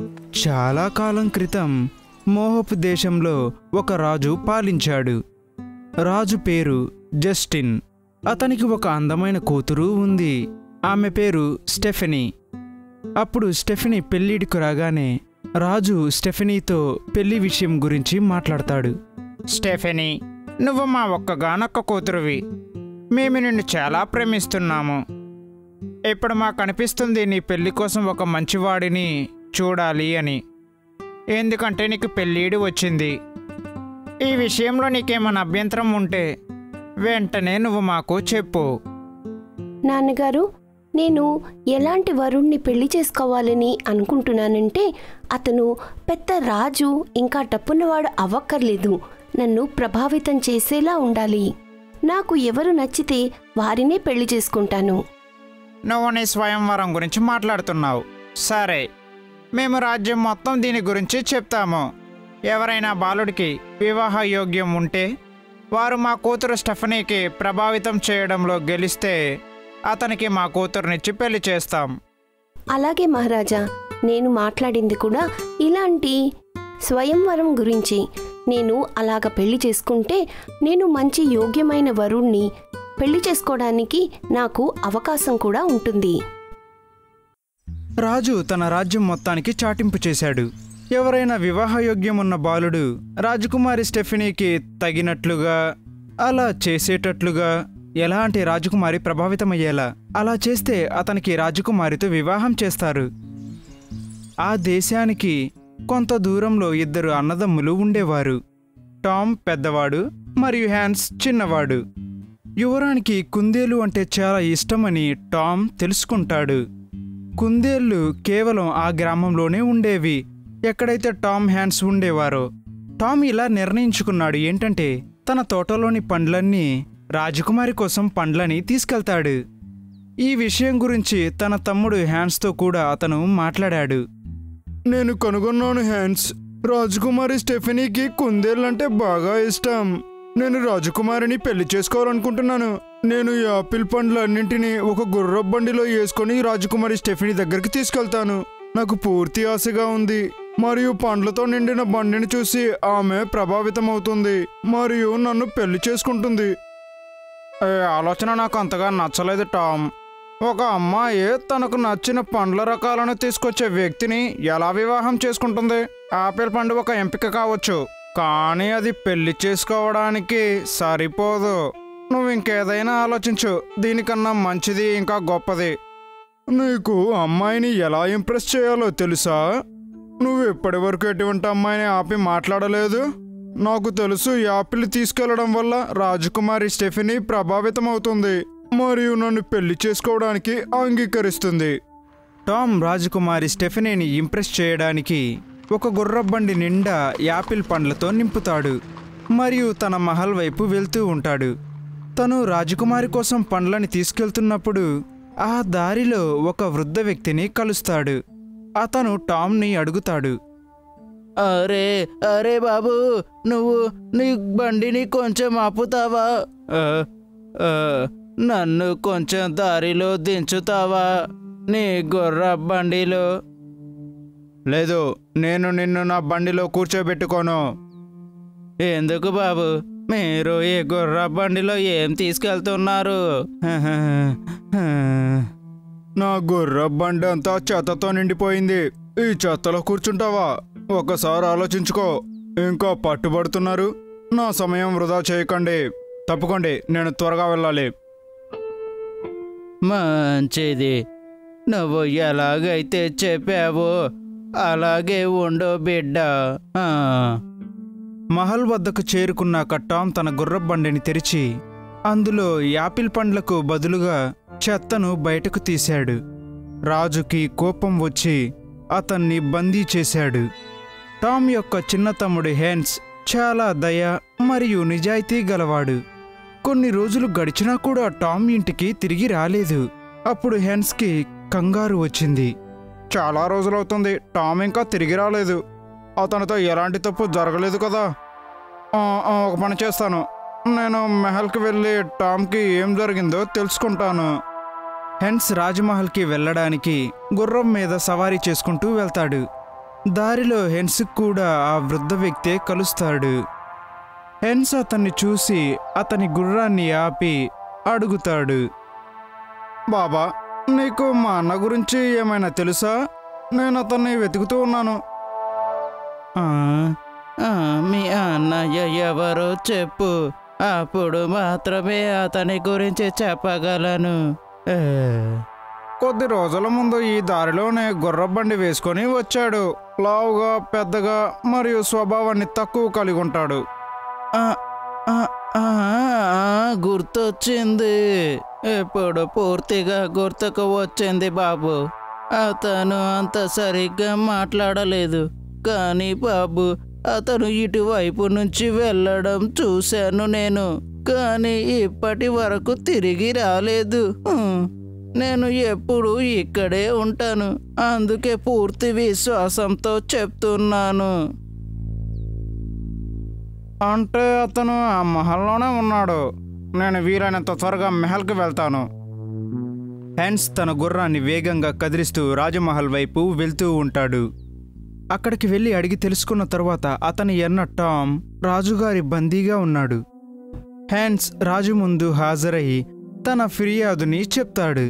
చాలా కాలం క్రితం మోహపు దేశంలో ఒక రాజు పాలించాడు రాజు పేరు జస్టిన్ అతనికి ఒక అందమైన కూతురు ఉంది ఆమె పేరు స్టెఫెనీ అప్పుడు స్టెఫెనీ పెళ్ళిడికి రాగానే రాజు స్టెఫెనీతో పెళ్లి విషయం గురించి మాట్లాడతాడు స్టెఫెనీ నువ్వు మా ఒక్కగానొక్క కూతురువి మేము నిన్ను చాలా ప్రేమిస్తున్నాము ఇప్పుడు మాకు అనిపిస్తుంది నీ పెళ్లి కోసం ఒక మంచివాడిని చూడాలి అని ఎందుకంటే నీకు పెళ్ళిడి వచ్చింది ఈ విషయంలో నీకేమైనా అభ్యంతరం ఉంటే వెంటనే నువ్వు మాకు చెప్పు నాన్నగారు నేను ఎలాంటి వరుణ్ణి పెళ్లి చేసుకోవాలని అనుకుంటున్నానంటే అతను పెద్ద రాజు ఇంకా డబ్బున్నవాడు అవ్వక్కర్లేదు నన్ను ప్రభావితం చేసేలా ఉండాలి నాకు ఎవరు నచ్చితే వారినే పెళ్లి చేసుకుంటాను నువ్వు నీ స్వయంవరం గురించి మాట్లాడుతున్నావు సరే మేము రాజ్యం మొత్తం దీని గురించి చెప్తాము ఎవరైనా బాలుడికి వివాహ యోగ్యం ఉంటే వారు మా కూతురు స్టెఫనీకి ప్రభావితం చేయడంలో గెలిస్తే అతనికి మా కూతురునిచ్చి పెళ్లి చేస్తాం అలాగే మహారాజా నేను మాట్లాడింది కూడా ఇలాంటి స్వయంవరం గురించి నేను అలాగ పెళ్లి చేసుకుంటే నేను మంచి యోగ్యమైన వరుణ్ణి పెళ్లి చేసుకోవడానికి నాకు అవకాశం కూడా ఉంటుంది రాజు తన రాజ్యం మొత్తానికి చాటింపు చేశాడు ఎవరైనా వివాహయోగ్యం ఉన్న బాలుడు రాజకుమారి స్టెఫినీకి తగినట్లుగా అలా చేసేటట్లుగా ఎలాంటి రాజకుమారి ప్రభావితమయ్యేలా అలా చేస్తే అతనికి రాజకుమారితో వివాహం చేస్తారు ఆ దేశానికి కొంత దూరంలో ఇద్దరు అన్నదమ్ములు ఉండేవారు టామ్ పెద్దవాడు మరియు హ్యాన్స్ చిన్నవాడు యువరానికి కుందేలు అంటే చాలా ఇష్టమని టామ్ తెలుసుకుంటాడు కుందేళ్ళు కేవలం ఆ గ్రామంలోనే ఉండేవి ఎక్కడైతే టామ్ హ్యాండ్స్ ఉండేవారో టామ్ ఇలా నిర్ణయించుకున్నాడు ఏంటంటే తన తోటలోని పండ్లన్నీ రాజకుమారి కోసం పండ్లని తీసుకెళ్తాడు ఈ విషయం గురించి తన తమ్ముడు హ్యాండ్స్తో కూడా అతను మాట్లాడాడు నేను కనుగొన్నాను హ్యాండ్స్ రాజకుమారి స్టెఫెనీకి కుందేళ్ళంటే బాగా ఇష్టం నేను రాజకుమారిని పెళ్లి చేసుకోవాలనుకుంటున్నాను నేను ఈ ఆపిల్ పండ్లన్నింటినీ ఒక గుర్ర బండిలో వేసుకొని రాజకుమారి స్టెఫినీ దగ్గరికి తీసుకెళ్తాను నాకు పూర్తి ఆశగా ఉంది మరియు పండ్లతో నిండిన బండిని చూసి ఆమె ప్రభావితమవుతుంది మరియు నన్ను పెళ్లి చేసుకుంటుంది ఈ ఆలోచన నాకు అంతగా నచ్చలేదు టామ్ ఒక అమ్మాయి తనకు నచ్చిన పండ్ల రకాలను తీసుకొచ్చే వ్యక్తిని ఎలా వివాహం చేసుకుంటుంది ఆపిల్ పండు ఒక ఎంపిక కావచ్చు కానీ అది పెళ్లి చేసుకోవడానికి సరిపోదు నువ్వు ఇంకేదైనా ఆలోచించు దీనికన్నా మంచిది ఇంకా గొప్పది నీకు అమ్మాయిని ఎలా ఇంప్రెస్ చేయాలో తెలుసా నువ్వు ఇప్పటివరకు ఎటువంటి అమ్మాయిని ఆపి మాట్లాడలేదు నాకు తెలుసు ఈ యాపిల్ తీసుకెళ్లడం వల్ల రాజకుమారి స్టెఫినీ ప్రభావితమవుతుంది మరియు నన్ను పెళ్లి చేసుకోవడానికి అంగీకరిస్తుంది టామ్ రాజకుమారి స్టెఫినీని ఇంప్రెస్ చేయడానికి ఒక గుర్రబండి నిండా యాపిల్ పండ్లతో నింపుతాడు మరియు తన మహల్ వైపు వెళ్తూ ఉంటాడు తను రాజకుమారి కోసం పండ్లని తీసుకెళ్తున్నప్పుడు ఆ దారిలో ఒక వృద్ధ వ్యక్తిని కలుస్తాడు అతను టామ్ని అడుగుతాడు అరే అరే బాబు నువ్వు నీ బండిని కొంచెం ఆపుతావా ఆ, ఆ, నన్ను కొంచెం దారిలో దించుతావా నీ గుర్ర బండిలో లేదు నేను నిన్ను నా బండిలో కూర్చోబెట్టుకోను ఎందుకు బాబు మీరు ఈ గుర్ర బండిలో ఏం తీసుకెళ్తున్నారు నా గుర్ర బండి అంతా చెత్తతో నిండిపోయింది ఈ చెత్తలో కూర్చుంటావా ఒకసారి ఆలోచించుకో ఇంకా పట్టుబడుతున్నారు నా సమయం వృధా చేయకండి తప్పుకోండి నేను త్వరగా వెళ్ళాలి మంచిది నువ్వు ఎలాగైతే చెప్పావో అలాగే ఉండు బిడ్డ ఆ. మహల్ వద్దకు చేరుకున్నాక టామ్ తన గుర్రపు బండిని తెరిచి అందులో యాపిల్ పండ్లకు బదులుగా చెత్తను బయటకు తీశాడు రాజుకి కోపం వచ్చి అతన్ని బందీ చేశాడు టామ్ యొక్క చిన్న తమ్ముడు హెన్స్ చాలా దయ మరియు నిజాయితీ గలవాడు కొన్ని రోజులు గడిచినా కూడా టామ్ ఇంటికి తిరిగి రాలేదు అప్పుడు హెన్స్కి కంగారు వచ్చింది చాలా రోజులవుతుంది టామ్ ఇంకా తిరిగి రాలేదు అతనితో ఎలాంటి తప్పు జరగలేదు కదా ఆ, ఆ, ఒక పని చేస్తాను నేను మెహల్కి వెళ్ళి టామ్కి ఏం జరిగిందో తెలుసుకుంటాను హెన్స్ రాజమహల్కి వెళ్ళడానికి గుర్రం మీద సవారీ చేసుకుంటూ వెళ్తాడు దారిలో హెన్స్ కూడా ఆ వృద్ధ వ్యక్తే కలుస్తాడు హెన్స్ అతన్ని చూసి అతని గుర్రాన్ని ఆపి అడుగుతాడు బాబా నీకు మా అన్న గురించి ఏమైనా తెలుసా నేను అతన్ని వెతుకుతూ ఉన్నాను ఆ, ఆ, మీ అన్నయ్య ఎవరో చెప్పు అప్పుడు మాత్రమే అతని గురించి చెప్పగలను ఏ, కొద్ది రోజుల ముందు ఈ దారిలోనే గుర్రబండి వేసుకొని వచ్చాడు లావుగా పెద్దగా మరియు స్వభావాన్ని తక్కువ కలిగి ఉంటాడు ఆ, ఆ, ఆ, ఆ, గుర్తొచ్చింది ఇప్పుడు పూర్తిగా గుర్తుకు వచ్చింది బాబు అతను అంత సరిగ్గా మాట్లాడలేదు కానీ బాబు అతను ఇటువైపు నుంచి వెళ్ళడం చూశాను నేను కానీ ఇప్పటి వరకు తిరిగి రాలేదు హ్మ్. నేను ఎప్పుడు ఇక్కడే ఉంటాను అందుకే పూర్తి విశ్వాసంతో చెప్తున్నాను అంటే అతను ఆ మహల్లోనే ఉన్నాడు నేను వీలైనంత త్వరగా మెహల్కి వెళ్తాను హెన్స్ తన గుర్రాన్ని వేగంగా కదిలిస్తూ రాజమహల్ వైపు వెళ్తూ ఉంటాడు అక్కడికి వెళ్ళి అడిగి తెలుసుకున్న తరువాత అతని ఎన్న టామ్ రాజుగారి బందీగా ఉన్నాడు హ్యాన్స్ రాజు ముందు హాజరై తన ఫిర్యాదుని చెప్తాడు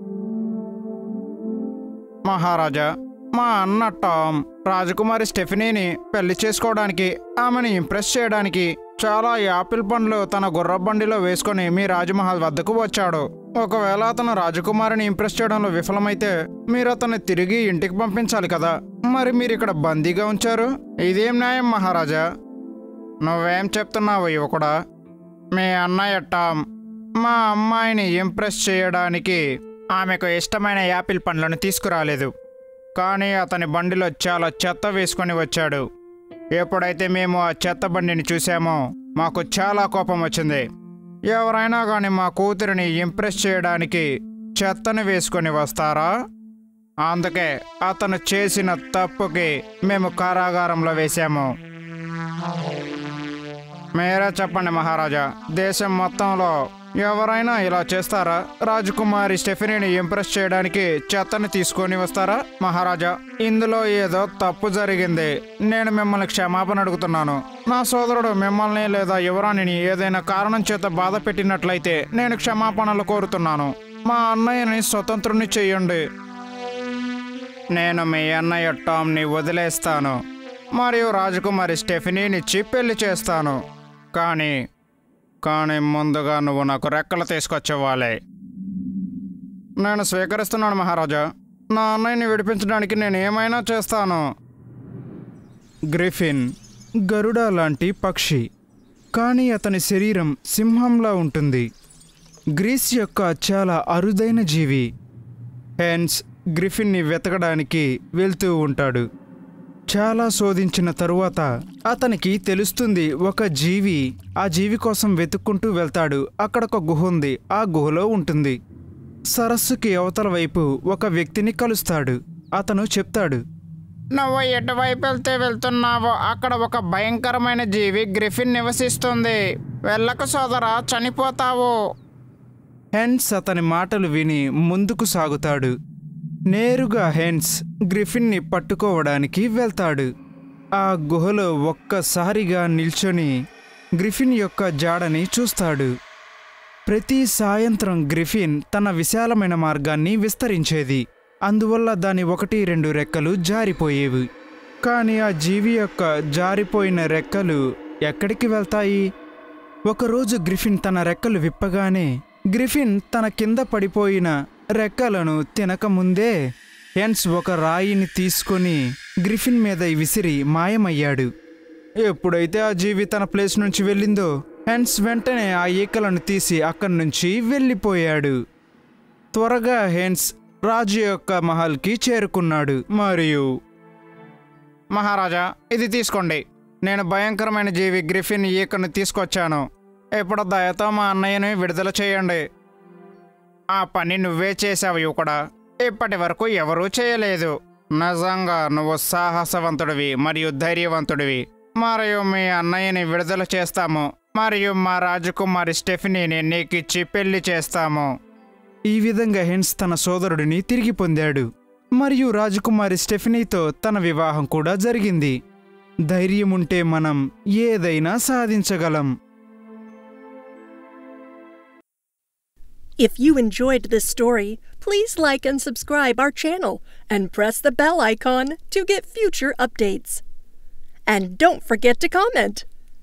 మహారాజా మా అన్న టామ్ రాజకుమారి స్టెఫనీని పెళ్లి చేసుకోవడానికి ఆమెను ఇంప్రెస్ చేయడానికి చాలా యాపిల్ పండ్లు తన గుర్రబండిలో వేసుకొని మీ రాజమహల్ వద్దకు వచ్చాడు ఒకవేళ అతను రాజకుమారిని ఇంప్రెస్ చేయడంలో విఫలమైతే మీరు అతన్ని తిరిగి ఇంటికి పంపించాలి కదా మరి మీరు ఇక్కడ బందీగా ఉంచారు ఇదేం న్యాయం మహారాజా నువ్వేం చెప్తున్నావు యువకుడా మీ అన్నయ్య టామ్ మా అమ్మాయిని ఇంప్రెస్ చేయడానికి ఆమెకు ఇష్టమైన యాపిల్ పండ్లను తీసుకురాలేదు కానీ అతని బండిలో చాలా చెత్త వేసుకొని వచ్చాడు ఎప్పుడైతే మేము ఆ చెత్త బండిని చూసామో మాకు చాలా కోపం వచ్చింది ఎవరైనా కానీ మా కూతురిని ఇంప్రెస్ చేయడానికి చెత్తని వేసుకొని వస్తారా అందుకే అతను చేసిన తప్పుకి మేము కారాగారంలో వేశాము మీరే చెప్పండి మహారాజా దేశం మొత్తంలో ఎవరైనా ఇలా చేస్తారా రాజకుమారి స్టెఫనీని ఇంప్రెస్ చేయడానికి చెత్తని తీసుకొని వస్తారా మహారాజా ఇందులో ఏదో తప్పు జరిగింది నేను మిమ్మల్ని క్షమాపణ అడుగుతున్నాను నా సోదరుడు మిమ్మల్ని లేదా యువరాణిని ఏదైనా కారణం చేత బాధ పెట్టినట్లయితే నేను క్షమాపణలు కోరుతున్నాను మా అన్నయ్యని స్వతంత్రుని చెయ్యండి నేను మీ అన్నయ్య టామ్ని వదిలేస్తాను మరియు రాజకుమారి స్టెఫనీనిచ్చి పెళ్లి చేస్తాను కానీ కానీ ముందుగా నువ్వు నాకు రెక్కలు తీసుకొచ్చేవాలి నేను స్వీకరిస్తున్నాను మహారాజా నా అన్నయ్యని విడిపించడానికి నేను ఏమైనా చేస్తాను గ్రిఫిన్ గరుడ లాంటి పక్షి కానీ అతని శరీరం సింహంలా ఉంటుంది గ్రీస్ యొక్క చాలా అరుదైన జీవి హెన్స్ గ్రిఫిన్ని వెతకడానికి వెళ్తూ ఉంటాడు చాలా శోధించిన తరువాత అతనికి తెలుస్తుంది ఒక జీవి ఆ జీవి కోసం వెతుక్కుంటూ వెళ్తాడు అక్కడ ఒక గుహ ఉంది ఆ గుహలో ఉంటుంది సరస్సుకి అవతల వైపు ఒక వ్యక్తిని కలుస్తాడు అతను చెప్తాడు నువ్వు ఎటువైపు వెళ్తే వెళ్తున్నావో అక్కడ ఒక భయంకరమైన జీవి గ్రిఫిన్ నివసిస్తుంది వెళ్ళకు సోదరా చనిపోతావు హెన్స్ అతని మాటలు విని ముందుకు సాగుతాడు నేరుగా హెన్స్ గ్రిఫిన్ని పట్టుకోవడానికి వెళ్తాడు ఆ గుహలో ఒక్కసారిగా నిల్చొని గ్రిఫిన్ యొక్క జాడని చూస్తాడు ప్రతి సాయంత్రం గ్రిఫిన్ తన విశాలమైన మార్గాన్ని విస్తరించేది అందువల్ల దాని ఒకటి రెండు రెక్కలు జారిపోయేవి కానీ ఆ జీవి యొక్క జారిపోయిన రెక్కలు ఎక్కడికి వెళ్తాయి ఒకరోజు గ్రిఫిన్ తన రెక్కలు విప్పగానే గ్రిఫిన్ తన కింద పడిపోయిన రెక్కలను తినకముందే హెన్స్ ఒక రాయిని తీసుకొని గ్రిఫిన్ మీద విసిరి మాయమయ్యాడు ఎప్పుడైతే ఆ జీవి తన ప్లేస్ నుంచి వెళ్ళిందో హెన్స్ వెంటనే ఆ ఈకలను తీసి అక్కడి నుంచి వెళ్ళిపోయాడు త్వరగా హెన్స్ రాజు యొక్క మహల్కి చేరుకున్నాడు మరియు మహారాజా ఇది తీసుకోండి నేను భయంకరమైన జీవి గ్రిఫిన్ ఈకను తీసుకొచ్చాను ఇప్పుడు దయతో మా అన్నయ్యని విడుదల చేయండి ఆ పని నువ్వే చేశావు యువకుడా ఇప్పటి వరకు ఎవరూ చేయలేదు నిజంగా నువ్వు సాహసవంతుడివి మరియు ధైర్యవంతుడివి మరియు మీ అన్నయ్యని విడుదల చేస్తాము మరియు మా రాజకుమారి స్టెఫనీని నీకిచ్చి పెళ్లి చేస్తాము ఈ విధంగా హెన్స్ తన సోదరుడిని తిరిగి పొందాడు మరియు రాజకుమారి స్టెఫనీతో తన వివాహం కూడా జరిగింది ధైర్యం ఉంటే మనం ఏదైనా సాధించగలం If you enjoyed this story, please like and subscribe our channel and press the bell icon to get future updates. And don't forget to comment.